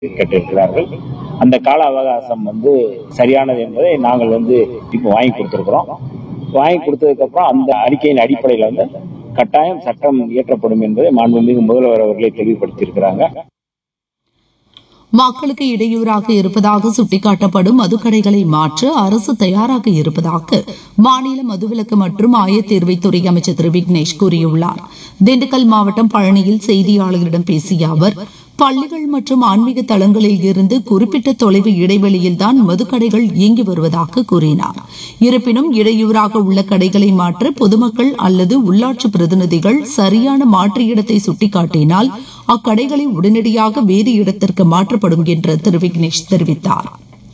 கேட்டிருக்கிறார்கள் அந்த கால அவகாசம் வந்து சரியானது என்பதை நாங்கள் வந்து இப்போ வாங்கி கொடுத்துருக்குறோம் வாங்கி கொடுத்ததுக்கு அப்புறம் அந்த அறிக்கையின் அடிப்படையில் வந்து கட்டாயம் சட்டம் இயற்றப்படும் என்பதை மாண்புமிகு முதல்வர் அவர்களே தெளிவுபடுத்தியிருக்கிறாங்க மக்களுக்கு இடையூறாக இருப்பதாக சுட்டிக்காட்டப்படும் மதுக்கடைகளை மாற்ற அரசு தயாராக இருப்பதாக மாநில மதுவிலக்கு மற்றும் ஆயத்தீர்வைத்துறை அமைச்சர் திரு விக்னேஷ் கூறியுள்ளார் திண்டுக்கல் மாவட்டம் பழனியில் செய்தியாளர்களிடம் பேசிய அவர் பள்ளிகள் மற்றும் ஆன்மீக தலங்களில் இருந்து குறிப்பிட்ட தொலைவு இடைவெளியில்தான் மதுக்கடைகள் இயங்கி வருவதாக கூறினார் இருப்பினும் இடையூறாக உள்ள கடைகளை மாற்ற பொதுமக்கள் அல்லது உள்ளாட்சி பிரதிநிதிகள் சரியான மாற்று இடத்தை சுட்டிக்காட்டினால் அக்கடைகளை உடனடியாக வேறு இடத்திற்கு மாற்றப்படும் என்று திரு விக்னேஷ் தெரிவித்தார்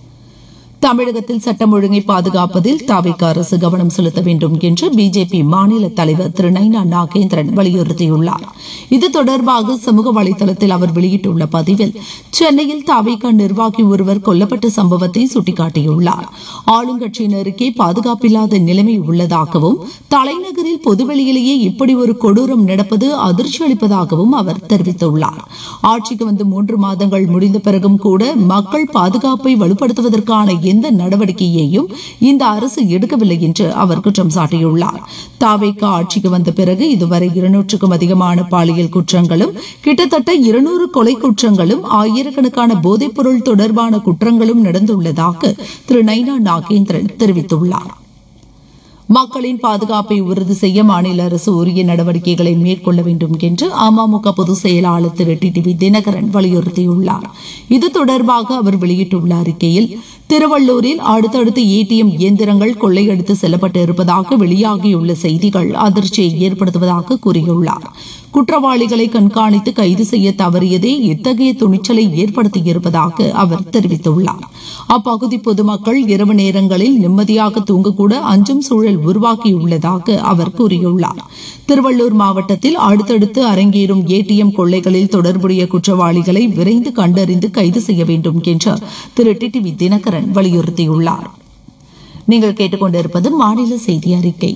தமிழகத்தில் சட்டம் ஒழுங்கை பாதுகாப்பதில் தாவிக அரசு கவனம் செலுத்த வேண்டும் என்று பிஜேபி மாநில தலைவர் திரு நைனா நாகேந்திரன் வலியுறுத்தியுள்ளார் இது தொடர்பாக சமூக வலைதளத்தில் அவர் வெளியிட்டுள்ள பதிவில் சென்னையில் தாவிக நிர்வாகி ஒருவர் கொல்லப்பட்ட சம்பவத்தை சுட்டிக்காட்டியுள்ளார் ஆளுங்கட்சியினருக்கே பாதுகாப்பில்லாத நிலைமை உள்ளதாகவும் தலைநகரில் பொதுவெளியிலேயே இப்படி ஒரு கொடூரம் நடப்பது அதிர்ச்சி அளிப்பதாகவும் அவர் தெரிவித்துள்ளார் ஆட்சிக்கு வந்து மூன்று மாதங்கள் முடிந்த பிறகும் கூட மக்கள் பாதுகாப்பை வலுப்படுத்துவதற்கான எந்த நடவடிக்கையையும் இந்த அரசு எடுக்கவில்லை என்று அவர் குற்றம் சாட்டியுள்ளார் தாவேக்கா ஆட்சிக்கு வந்த பிறகு இதுவரை இருநூற்றுக்கும் அதிகமான பாலியல் குற்றங்களும் கிட்டத்தட்ட இருநூறு கொலை குற்றங்களும் ஆயிரக்கணக்கான போதைப்பொருள் தொடர்பான குற்றங்களும் நடந்துள்ளதாக திரு நைனா நாகேந்திரன் தெரிவித்துள்ளார் மக்களின் பாதுகாப்பை உறுதி செய்ய மாநில அரசு உரிய நடவடிக்கைகளை மேற்கொள்ள வேண்டும் என்று அமமுக பொதுச் செயலாளர் Thiru T T V Dhinakaran வலியுறுத்தியுள்ளார் இது தொடர்பாக அவர் வெளியிட்டுள்ள அறிக்கையில் திருவள்ளூரில் அடுத்தடுத்து ஏடிஎம் இயந்திரங்கள் கொள்ளையடித்து செல்லப்பட்டு இருப்பதாக வெளியாகியுள்ள செய்திகள் அதிர்ச்சியை ஏற்படுத்துவதாக கூறியுள்ளார் குற்றவாளிகளை கண்காணித்து கைது செய்ய தவறியதே இத்தகைய துணிச்சலை ஏற்படுத்தியிருப்பதாக அவர் தெரிவித்துள்ளார் அப்பகுதி பொதுமக்கள் இரவு நேரங்களில் நிம்மதியாக தூங்கக்கூட அஞ்சும் சூழல் உருவாக்கியுள்ளதாக அவர் கூறியுள்ளார் திருவள்ளூர் மாவட்டத்தில் அடுத்தடுத்து அரங்கேறும் ஏடிஎம் கொள்ளைகளில் தொடர்புடைய குற்றவாளிகளை விரைந்து கண்டறிந்து கைது செய்ய வேண்டும் என்று திரு டிடிவி தினகரன் வலியுறுத்தியுள்ளார் நீங்கள் கேட்டுக்கொண்டிருப்பது மாநில செய்தி அறிக்கை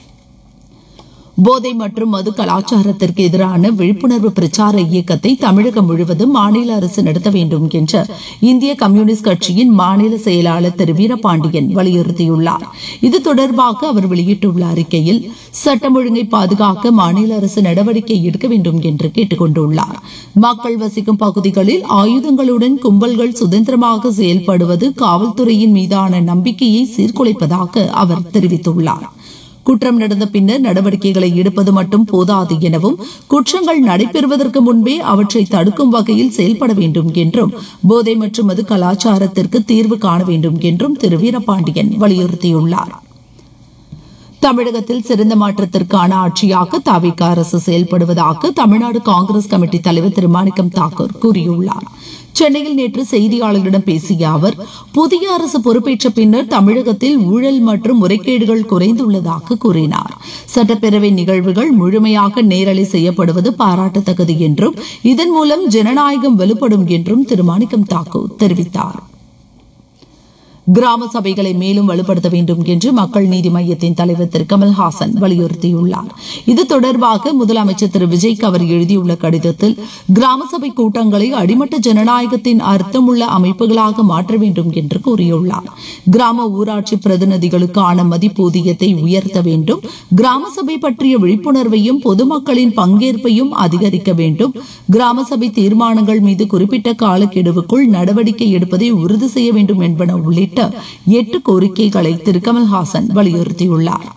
போதை மற்றும் மது கலாச்சாரத்திற்கு எதிரான விழிப்புணர்வு பிரச்சார இயக்கத்தை தமிழகம் முழுவதும் மாநில அரசு நடத்த வேண்டும் என்று இந்திய கம்யூனிஸ்ட் கட்சியின் மாநில செயலாளர் திரு வீரபாண்டியன் வலியுறுத்தியுள்ளார் இது தொடர்பாக அவர் வெளியிட்டுள்ள அறிக்கையில் சட்டம் ஒழுங்கை பாதுகாக்க மாநில அரசு நடவடிக்கை எடுக்க வேண்டும் என்று கேட்டுக் கொண்டுள்ளார் மக்கள் வசிக்கும் பகுதிகளில் ஆயுதங்களுடன் கும்பல்கள் சுதந்திரமாக செயல்படுவது காவல்துறையின் மீதான நம்பிக்கையை சீர்குலைப்பதாக அவர் தெரிவித்துள்ளார் குற்றம் நடந்த பின்னர் நடவடிக்கைகளை எடுப்பது மட்டும் போதாது எனவும் குற்றங்கள் நடைபெறுவதற்கு முன்பே அவற்றை தடுக்கும் வகையில் செயல்பட வேண்டும் என்றும் போதை மற்றும் மது கலாச்சாரத்திற்கு தீர்வு காண வேண்டும் என்றும் திரு வீரபாண்டியன் வலியுறுத்தியுள்ளார் தமிழகத்தில் சிறந்த மாற்றத்திற்கான ஆட்சியாக தாவிக அரசு செயல்படுவதாக தமிழ்நாடு காங்கிரஸ் கமிட்டி தலைவர் திரு மாணிக்கம் தாக்கூர் கூறியுள்ளார் சென்னையில் நேற்று செய்தியாளர்களிடம் பேசிய அவர் புதிய அரசு பொறுப்பேற்ற பின்னர் தமிழகத்தில் ஊழல் மற்றும் முறைகேடுகள் குறைந்துள்ளதாக கூறினார் சட்டப்பேரவை நிகழ்வுகள் முழுமையாக நேரலை செய்யப்படுவது பாராட்டத்தக்கது என்றும் இதன் மூலம் ஜனநாயகம் வலுப்படும் என்றும் திரு மாணிக்கம் தாக்கூர் தெரிவித்தார் கிராம சபைகளை மேலும் வலுப்படுத்த வேண்டும் என்று மக்கள் நீதி மையத்தின் தலைவர் திரு கமல்ஹாசன் வலியுறுத்தியுள்ளார் இது தொடர்பாக முதலமைச்சர் திரு விஜய்க்கு அவர் எழுதியுள்ள கடிதத்தில் கிராம சபை கூட்டங்களை அடிமட்ட ஜனநாயகத்தின் அர்த்தமுள்ள அமைப்புகளாக மாற்ற வேண்டும் என்று கூறியுள்ளார் கிராம ஊராட்சி பிரதிநிதிகளுக்கான மதிப்பூதியத்தை உயர்த்த வேண்டும் கிராம சபை பற்றிய விழிப்புணர்வையும் பொதுமக்களின் பங்கேற்பையும் அதிகரிக்க வேண்டும் கிராம சபை தீர்மானங்கள் மீது குறிப்பிட்ட காலக்கெடுவுக்குள் நடவடிக்கை எடுப்பதை உறுதி செய்ய வேண்டும் என்பன உள்ளிட்ட உள்ளிட்ட எட்டு கோரிக்கைகளை திரு கமல்ஹாசன் வலியுறுத்தியுள்ளார்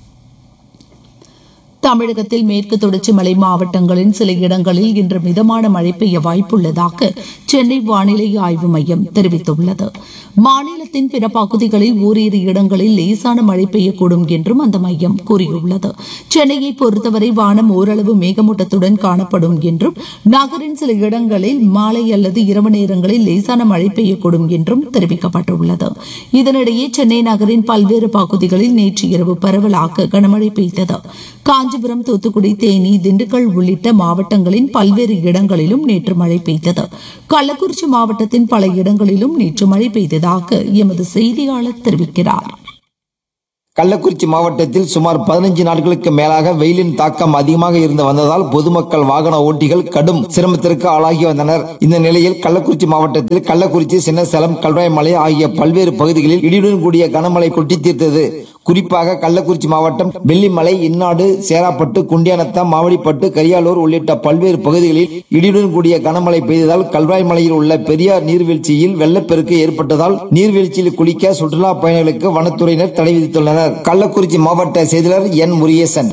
தமிழகத்தில் மேற்கு தொடர்ச்சி மலை மாவட்டங்களின் சில இடங்களில் இன்று மிதமான மழை பெய்ய வாய்ப்புள்ளதாக சென்னை வானிலை ஆய்வு மையம் தெரிவித்துள்ளது மாநிலத்தின் பிற பகுதிகளில் ஓரிரு இடங்களில் லேசான மழை பெய்யக்கூடும் என்றும் அந்த மையம் கூறியுள்ளது சென்னையை பொறுத்தவரை வானம் ஓரளவு மேகமூட்டத்துடன் காணப்படும் என்றும் நகரின் சில இடங்களில் மாலை அல்லது இரவு நேரங்களில் லேசான மழை பெய்யக்கூடும் என்றும் தெரிவிக்கப்பட்டுள்ளது இதனிடையே சென்னை நகரின் பல்வேறு பகுதிகளில் நேற்று இரவு பரவலாக கனமழை பெய்தது காஞ்சிபுரம் தூத்துக்குடி தேனி திண்டுக்கல் உள்ளிட்ட மாவட்டங்களின் பல்வேறு இடங்களிலும் நேற்று மழை பெய்தது கள்ளக்குறிச்சி மாவட்டத்தின் பல இடங்களிலும் நேற்று மழை பெய்ததாக எமது செய்தியாளர் தெரிவிக்கிறார் கள்ளக்குறிச்சி மாவட்டத்தில் சுமார் பதினஞ்சு நாட்களுக்கு மேலாக வெயிலின் தாக்கம் அதிகமாக இருந்து வந்ததால் பொதுமக்கள் வாகன ஓட்டிகள் கடும் சிரமத்திற்கு ஆளாகி வந்தனர் இந்த நிலையில் கள்ளக்குறிச்சி மாவட்டத்தில் கள்ளக்குறிச்சி சின்னசேலம் கல்வாய்மலை ஆகிய பல்வேறு பகுதிகளில் இடியுடன் கூடிய கனமழை கொட்டி தீர்த்தது குறிப்பாக கள்ளக்குறிச்சி மாவட்டம் வெள்ளிமலை இன்னாடு சேராப்பட்டு குண்டியானத்தம் மாவடிப்பட்டு கரியாலூர் உள்ளிட்ட பல்வேறு பகுதிகளில் இடியுடன் கூடிய கனமழை பெய்ததால் கல்வாய் மலையில் உள்ள பெரியார் நீர்வீழ்ச்சியில் வெள்ளப்பெருக்கு ஏற்பட்டதால் நீர்வீழ்ச்சியில் குளிக்க சுற்றுலா பயணிகளுக்கு வனத்துறையினர் தடை விதித்துள்ளனர் கள்ளக்குறிச்சி மாவட்ட செய்தியாளர் என் முருகேசன்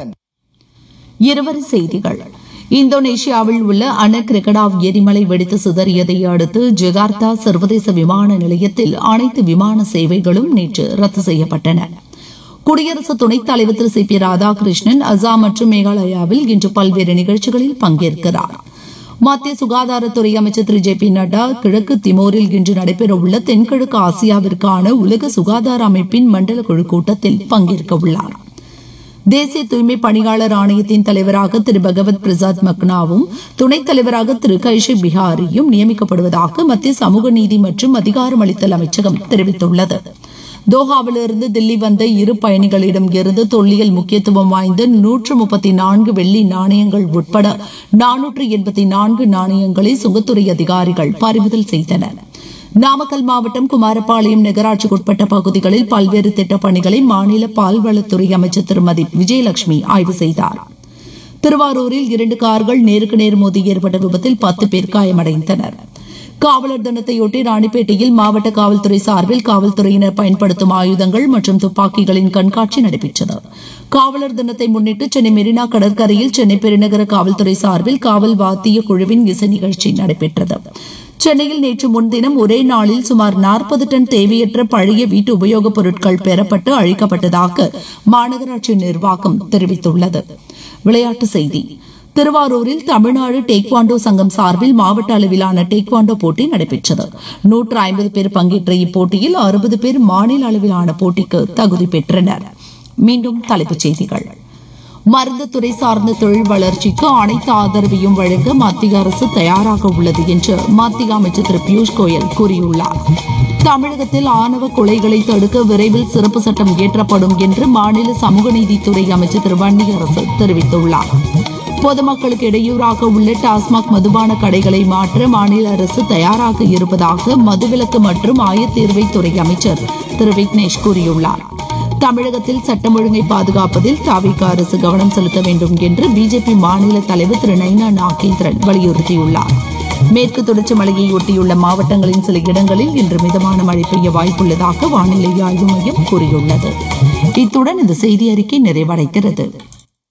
இருவரி செய்திகள் இந்தோனேஷியாவில் உள்ள அன கிரிகடாவ் எரிமலை வெடித்து சிதறியதை அடுத்து ஜகார்த்தா சர்வதேச விமான நிலையத்தில் அனைத்து விமான சேவைகளும் நேற்று ரத்து செய்யப்பட்டன குடியரசு துணைத் தலைவர் திரு சி பி ராதாகிருஷ்ணன் அசாம் மற்றும் மேகாலயாவில் இன்று பல்வேறு நிகழ்ச்சிகளில் பங்கேற்கிறார் மத்திய சுகாதாரத்துறை அமைச்சர் திரு ஜே பி நட்டா கிழக்கு திமோரில் இன்று நடைபெறவுள்ள தென்கிழக்கு ஆசியாவிற்கான உலக சுகாதார அமைப்பின் மண்டல குழு கூட்டத்தில் பங்கேற்க உள்ளார் தேசிய தூய்மை பணியாளர் ஆணையத்தின் தலைவராக திரு பகவத் பிரசாத் மக்னாவும் துணைத் தலைவராக திரு கைஷி பிஹாரியும் நியமிக்கப்படுவதாக மத்திய சமூக நீதி மற்றும் அதிகாரமளித்தல் அமைச்சகம் தெரிவித்துள்ளது தோஹாவிலிருந்து தில்லி வந்த இரு பயணிகளிடம் இருந்து தொல்லியல் முக்கியத்துவம் வாய்ந்த நூற்று முப்பத்தி நான்கு வெள்ளி நாணயங்கள் உட்பட நானூற்று எண்பத்தி நான்கு நாணயங்களை சுங்கத்துறை அதிகாரிகள் பறிமுதல் செய்தனர் நாமக்கல் மாவட்டம் குமாரபாளையம் நகராட்சிக்குட்பட்ட பகுதிகளில் பல்வேறு திட்டப் பணிகளை மாநில பால்வளத்துறை அமைச்சர் திருமதி விஜயலட்சுமி ஆய்வு செய்தார் திருவாரூரில் இரண்டு கார்கள் நேருக்கு நேர் மோதி ஏற்பட்ட விபத்தில் பத்து பேர் காயமடைந்தனர் காவலர் தினத்தையொட்டி ராணிப்பேட்டையில் மாவட்ட காவல்துறை சார்பில் காவல்துறையினர் பயன்படுத்தும் ஆயுதங்கள் மற்றும் துப்பாக்கிகளின் கண்காட்சி நடைபெற்றது காவலர் தினத்தை முன்னிட்டு சென்னை மெரினா கடற்கரையில் சென்னை பெருநகர காவல்துறை சார்பில் காவல் வாத்திய குழுவின் இசை நிகழ்ச்சி நடைபெற்றது சென்னையில் நேற்று முன்தினம் ஒரே நாளில் சுமார் நாற்பது டன் தேவையற்ற பழைய வீட்டு உபயோகப் பொருட்கள் பெறப்பட்டு அழிக்கப்பட்டதாக மாநகராட்சி நிர்வாகம் தெரிவித்துள்ளது விளையாட்டுச் செய்தி திருவாரூரில் தமிழ்நாடு டேக்வாண்டோ சங்கம் சார்பில் மாவட்ட அளவிலான டேக்வாண்டோ போட்டி நடைபெற்றது நூற்று ஐம்பது பேர் பங்கேற்ற இப்போட்டியில் அறுபது பேர் மாநில அளவிலான போட்டிக்கு தகுதி பெற்றனர் மீண்டும் தலைப்புச் செய்திகள் மருந்து துறை சார்ந்த தொழில் வளர்ச்சிக்கு அனைத்து ஆதரவையும் வழங்க மத்திய அரசு தயாராக உள்ளது என்று மத்திய அமைச்சர் திரு பியூஷ் கோயல் கூறியுள்ளார் தமிழகத்தில் ஆணவ கொலைகளை தடுக்க விரைவில் சிறப்பு சட்டம் இயற்றப்படும் என்று மாநில சமூக நீதித்துறை அமைச்சர் திரு வன்னியரசு தெரிவித்துள்ளார் பொதுமக்களுக்கு இடையூறாக உள்ள டாஸ்மாக் மதுபான கடைகளை மாற்ற மாநில அரசு தயாராக இருப்பதாக மதுவிலக்கு மற்றும் ஆயத்தீர்வைத்துறை அமைச்சர் திரு விக்னேஷ் கூறியுள்ளார் தமிழகத்தில் சட்டம் ஒழுங்கை பாதுகாப்பதில் தாவிக அரசு கவனம் செலுத்த வேண்டும் என்று பிஜேபி மாநில தலைவர் திரு நைனா நாகேந்திரன் வலியுறுத்தியுள்ளார் மேற்கு தொடர்ச்சி மலையை ஒட்டியுள்ள மாவட்டங்களின் சில இடங்களில் இன்று மிதமான மழை பெய்ய வாய்ப்புள்ளதாக வானிலை ஆய்வு மையம் கூறியுள்ளது இத்துடன் இந்த செய்தி அறிக்கை நிறைவடைகிறது